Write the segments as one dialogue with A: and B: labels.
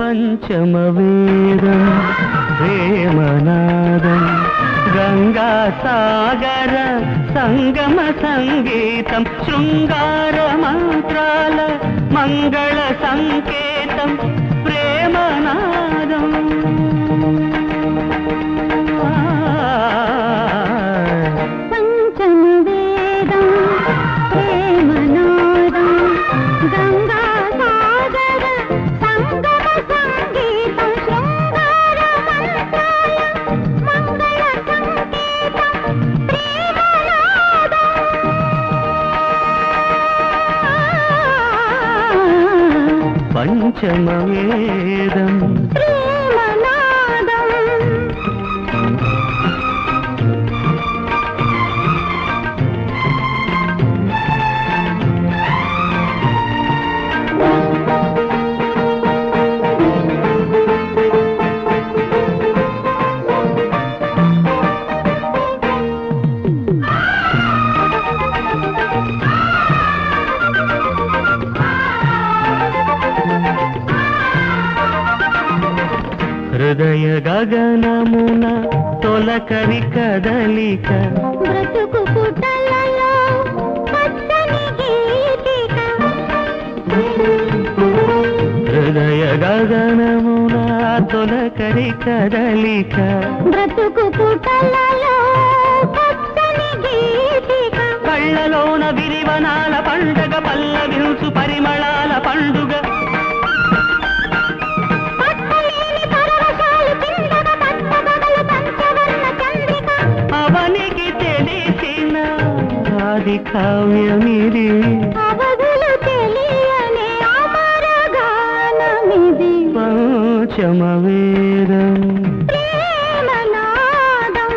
A: పంచమ వేదం ప్రేమనాదం గంగా సాగర సంగమ సంగీతం శృంగార మంత్రాల మంగళ సంకేతం ప్రేమనాదం
B: పంచమ వేదం ప్రేమనాదం గంగా సాగర సంగమ సంగీతం శృంగార మంత్రాయ మంగళ సంకేతం ప్రేమనాదం
A: పంచమ వేదం
B: ప్రేమనాదం
A: హృదయ గగనమున తొలకరి కదలిక
B: బ్రతుకు పుటలలో పచ్చని గీతిక
A: హృదయ గగనమున తొలకరి కదలిక
B: బ్రతుకు పుటలలో పచ్చని గీతిక
A: కళ్ళలోన విరివనాల పండగ పల్లవించు పరిమళాల పండుగ
B: పట్టలేని పరవశాలు చిందగ పట్టబగలు పంచవర్ణ చంద్రిక
A: అవనికి తెలిసిన ఆది కావ్యమిది
B: అవధులు తెలియని అమర గానమిది
A: పంచమ వేదం
B: ప్రేమనాదం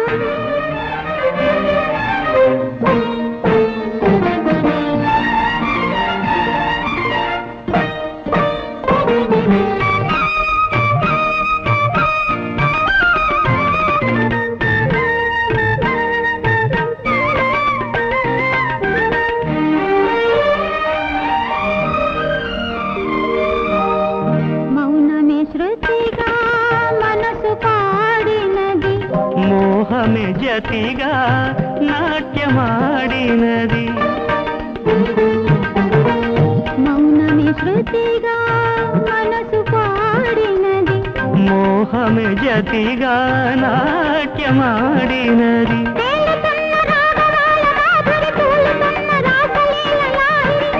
B: మౌనమే శృతిగా మనసు పాడినది
A: మోహమే జతిగా నాట్యమాడినది
B: మౌనమే శృతిగా మనసు పాడినది
A: మోహమే జతిగా నాట్యమాడినది
B: తేలుతున్న రాగవాల మాధురి తూలుతున్న రాసలీలలాలి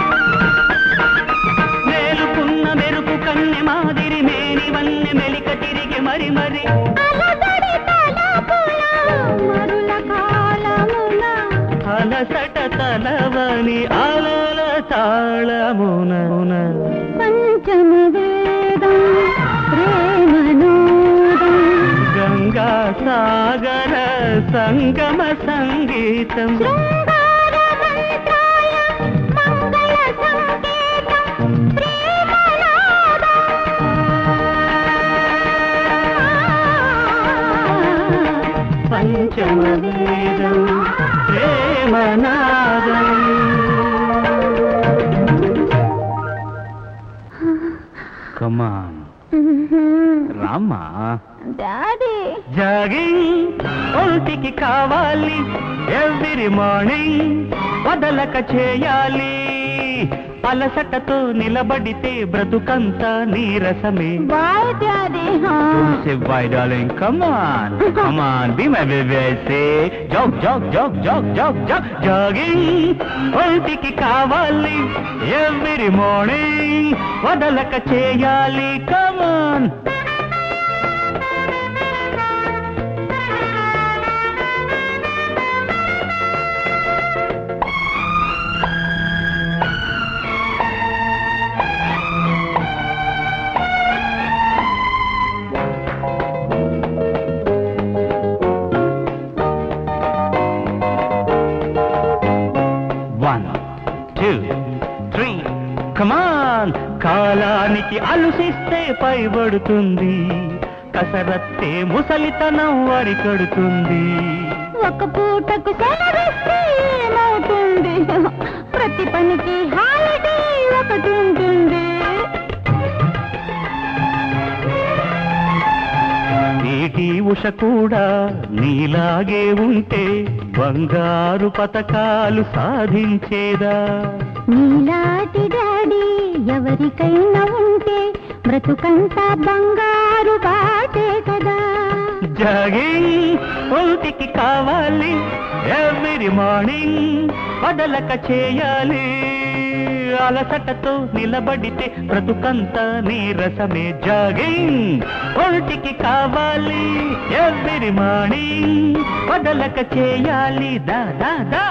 A: మేలుకున్న మెరుపు కన్నె మాదిరి మేని వన్నె మెలిక తిరిగి మరి మరి
B: అలసడి తలపుల మరుల కాలమున
A: అలసట తలవని అలల తాళమున
B: పంచమ వేదం ప్రేమనోదం
A: గంగా సాగర సంగమ సంగీతం
B: శృంగార మంత్రాయ మంగళ సంకేతం ప్రేమనాదం
A: పంచమ వేదం ప్రేమనాదం కమాన్ రామ్మా
B: డాడీ
A: జాగింగ్ ఒంటికి కావాలి ఎవ్రీ మార్నింగ్ వదలక చేయాలి అలసటతో నిలబడితే బ్రతుకంతా నీరసమే
B: bye daddy
A: Say bye, darling. Come on. Come on. Be my baby. I say. Jog, jog, jog, jog, jog, jog. Jogging. ఒంటికి కావాలి ఎవ్రీ మార్నింగ్ వదలక చేయాలి come on one two three come on కాలానికి అలుసిస్తే పైబడుతుంది కసరత్తే ముసలితనం వరి కడుతుంది
B: ఒక పూటకు సెలవిస్తే ఏమవుతుంది ప్రతి పనికి హాలిడే ఒకటి ఉంటుంది
A: పురుష కూడా నీలాగే ఉంటే బంగారు పతకాలు సాధించేదా
B: నీలాంటి డాడీ ఎవరికైనా ఉంటే బ్రతుకంతా బంగారు బాటే కదా
A: జాగింగ్ ఒంటికి కావాలి ఎవ్రీ మార్నింగ్ వదలక చేయాలి అలసటతో నిలబడితే బ్రతుకంతా నీరసమే జాగింగ్ ఒంటికి కావాలి ఎవ్రీ మార్నింగ్ వదలక చేయాలి దా దా దా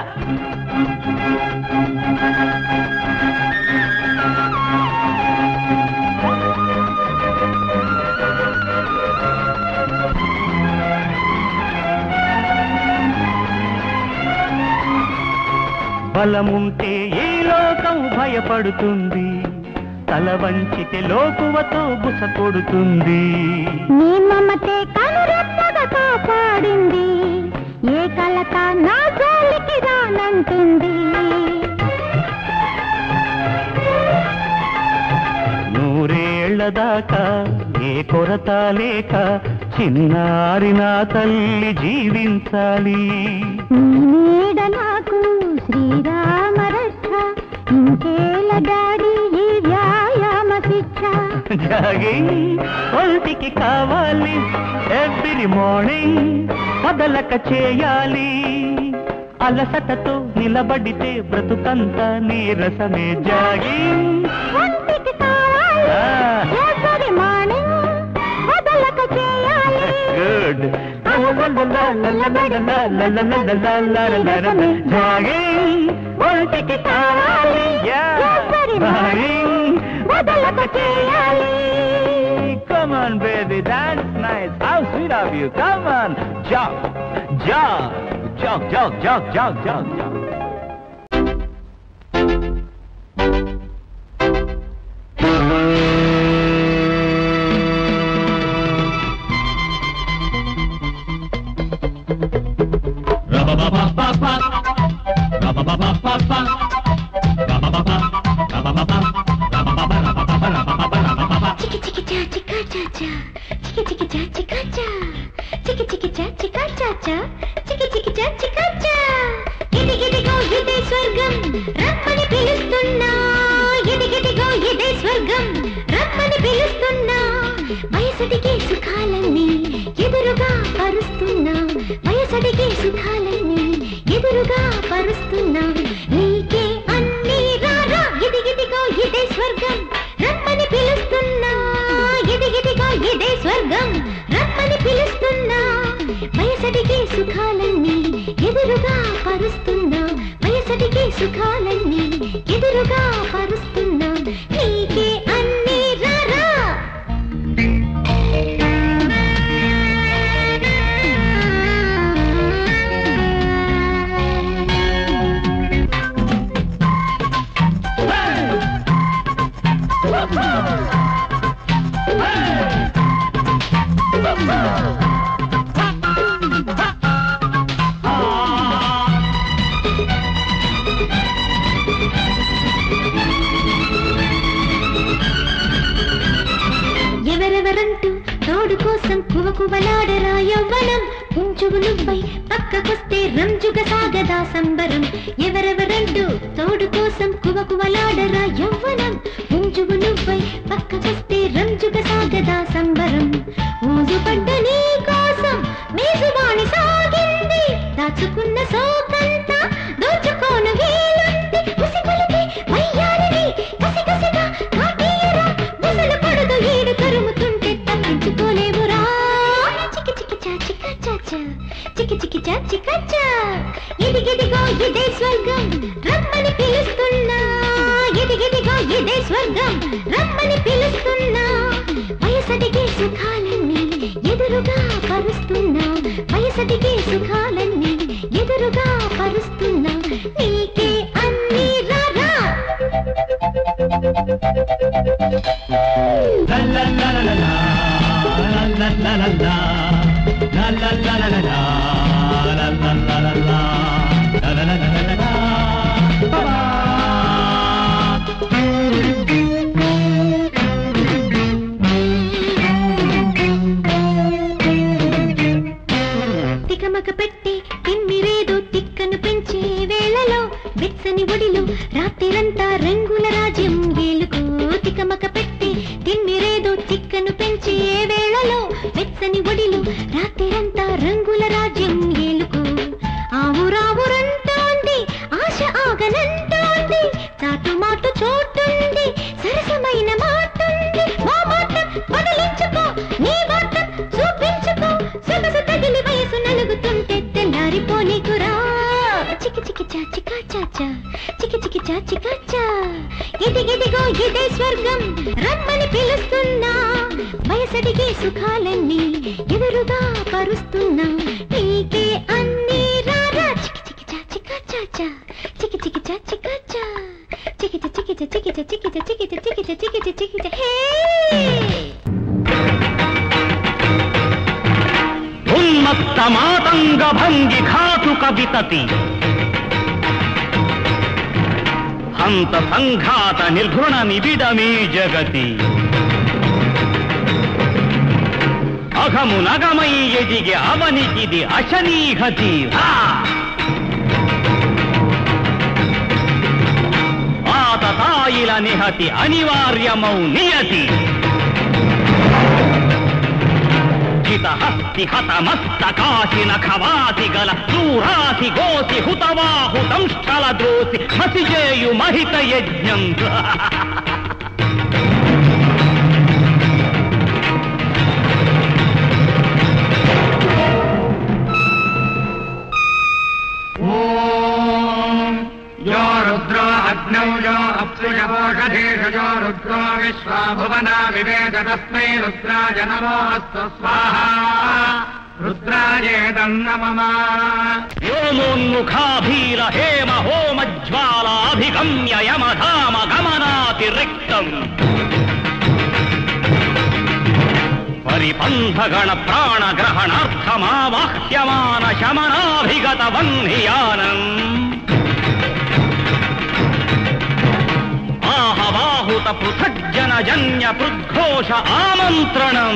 A: బలముంటే ఈ లోకం భయపడుతుంది తల వంచితే లోకువతో బుస కొడుతుంది
B: నీ మమతే కనురెప్పగా కాపాడింది ఏ కలత నా జోలికి రానంటుంది
A: నూరేళ్ల దాకా ఏ కొరత లేక చిన్నారి నా తల్లి జీవించాలి
B: నీ నీడ నాకు శ్రీరామ రక్ష ఇంకేల డాడీ ఈ వ్యాయామ శిక్ష
A: జాగింగ్ ఒంటికి కావాలి ఎవ్రీ మార్నింగ్ వదలక చేయాలి అలసటతో నిలబడితే బ్రతుకంతా నీరసమే జాగింగ్
B: ఒంటికి కావాలి
A: Ah.
B: every morning వదలక చేయాలి
A: గుడ్ జాగింగ్ ఒంటికి కావాలి జాగింగ్ వదలక చేయాలి Come on, baby, that's nice. How sweet of you. Come on, jog, jog, jog, jog, jog, jog, jog, jog.
B: చికి చికి చా చికా చా చా చికి చికి చా చికా చా చికి చికి చా చికా చా చా చికి చికి చా చికా చా ఇదిగిదిగో ఇదే స్వర్గం రమ్మని పిలుస్తున్నా ఇదిగిదిగో ఇదే స్వర్గం రమ్మని పిలుస్తున్నా వయసడిగే సుఖాలన్నీ ఎదురుగా పరుస్తున్నా వయసడిగే సుఖాలన్నీ ఎదురుగా పరుస్తున్నా నీకే అన్నీ రారా ఇదిగిదిగో ఇదే స్వర్గం రమ్మని పిలుస్తున్నా ఇదిగిదిగో ఇదే స్వర్గం రమ్మని పిలుస్తున్నా వయసడిగే సుఖాలన్నీ ఎదురుగా పరుస్తున్నా వయసడిగే సుఖాలన్నీ ఎదురుగా పరుస్తున్నా నీకే అన్నీ రారా ఎవరెవరంటూ తోడు కోసం కువకువలాడరా యవ్వనం పుంచువు నువ్వై పక్కకొస్తే రంజుగ సాగదా సంబరం ఎవరెవరంటూ తోడు కోసం కువకువలాడరా యవ్వనం పుంచువు నువ్వై పక్కకొస్తే రంజుగ సాగదా సంబరం మోజు పడ్డ నీ కోసం మేజువాణి సాగింది దాచుకున్న సోకంతా దోచుకోను వీలుంది ఉసిగొలిపి వయ్యారిని కసికసిగా కాటీయరా ముసలు పడదు ఈడు తరుముతుంటే తప్పించుకోలేవురా చికి చికి చా చికా చా చా చికి చికి చా చికా చా ఇదిగిదిగో ఇదే స్వర్గం రమ్మని పిలుస్తున్నా ఇదిగిదిగో ఇదే స్వర్గం రమ్మని పిలుస్తున్నా వయసడిగే సుఖాలన్నీ ఎదురుగా పరుస్తున్నా వయసడిగే సుఖాలన్నీ ఎదురుగా పరుస్తున్నా నీకే అన్నీ రారా ఇదిగిదిగో ఇదే స్వర్గం రమ్మని పిలుస్తున్నా వయసడిగే సుఖాలన్నీ ఎదురుగా పరుస్తున్నా నీకే అన్ని రారా చికి చికి చా చికా చా చా చికి చికి చా చికా చా చికిచ చికిచ చికిచ చికిచ చికిచ చికిచ చికిచ చికిచ హే
A: ఉన్మత్త మాతంగ భంగి ఘాతుక వితతి హంత సంఘాత నిర్ఘృణ నిబిడమీ జగతి అఘము నగమై ఎదిగే అవనికిది అశనీఘతి హా! ఆతతాయిల నిహతి అనివార్యమౌ నియతి జిత హస్తి హతమస్తకాశి నఖవాసి గల దూరాసి గోసి హుతవాహుతంస్థల ద్రోసి హసిజేయు మహిత యజ్ఞం
C: यो रुद्रो अग्नौ यो अप्सुयवोषधेषु यो रुद्रो विश्वा भुवना विवेद तस्मै रुद्राय नमोऽस्तु स्वाहा रुद्रायेदन्नमम
A: వ్యోమోన్ముఖాభీర హేమ హోమజ్వాలాభిగమ్య యమధామ గమనాతిరిక్తం పరిపంథగణ ప్రాణగ్రహణార్థమావాహ్యమాన శమనాభిగత వహ్నియానం ఆహవాహుత పృథజ్జన జన్య పృద్ఘోష ఆమంత్రణం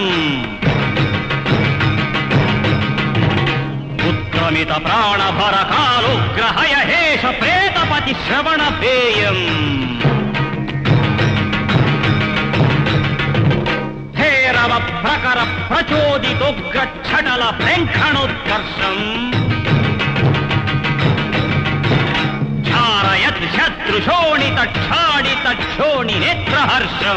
A: ఉత్క్రమిత ప్రాణభర కాలుగ్రహయ హేష ప్రేతపతి శ్రవణ పేయం భేరవ ప్రకర ప్రచోదితోగ్రఛటల ప్రేంఖణోత్కర్షం ఛారయత్ శత్రుశోణిత క్షాడిత క్షోణి నేత్రహర్షం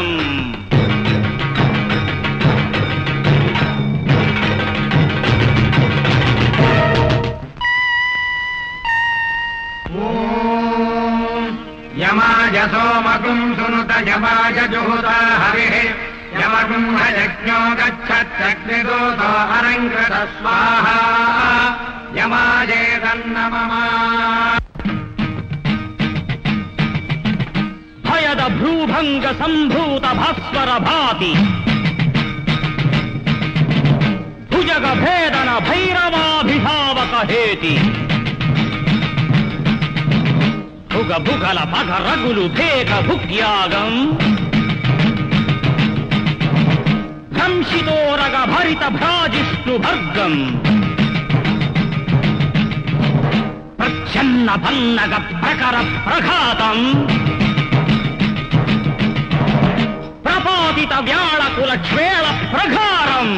C: यमाय सोमकुम् सुनुत यमाय जुहुता हरिः यमकुम्भ यज्ञो गच्छत्यग्निदूतो अरङ्कृत स्वाहा यमायेदन्नमम
A: భయద భ్రూభంగ సంభూత భాస్వర భాతి భుజగ భేదన భైరవాభిధావక హేతి భుగ భుగల పగ రగులు భేక భుక్యాగం భ్రంశితోరగ భరిత భ్రాజిష్ణు భర్గం ప్రచ్ఛన్న పన్నగ ప్రకర ప్రఘాతం ప్రపాతిత వ్యాళకుల క్షేళ ప్రఘారం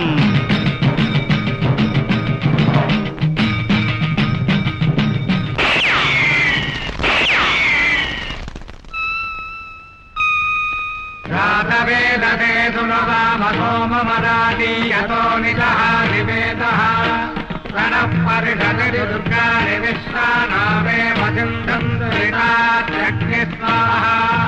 C: रातवेदते सुनवाम सोममदाति यतो निजः निवेदः प्रणः परिषदि दुर्गानि विश्वानामे वसिन्धन्तु स्वाहा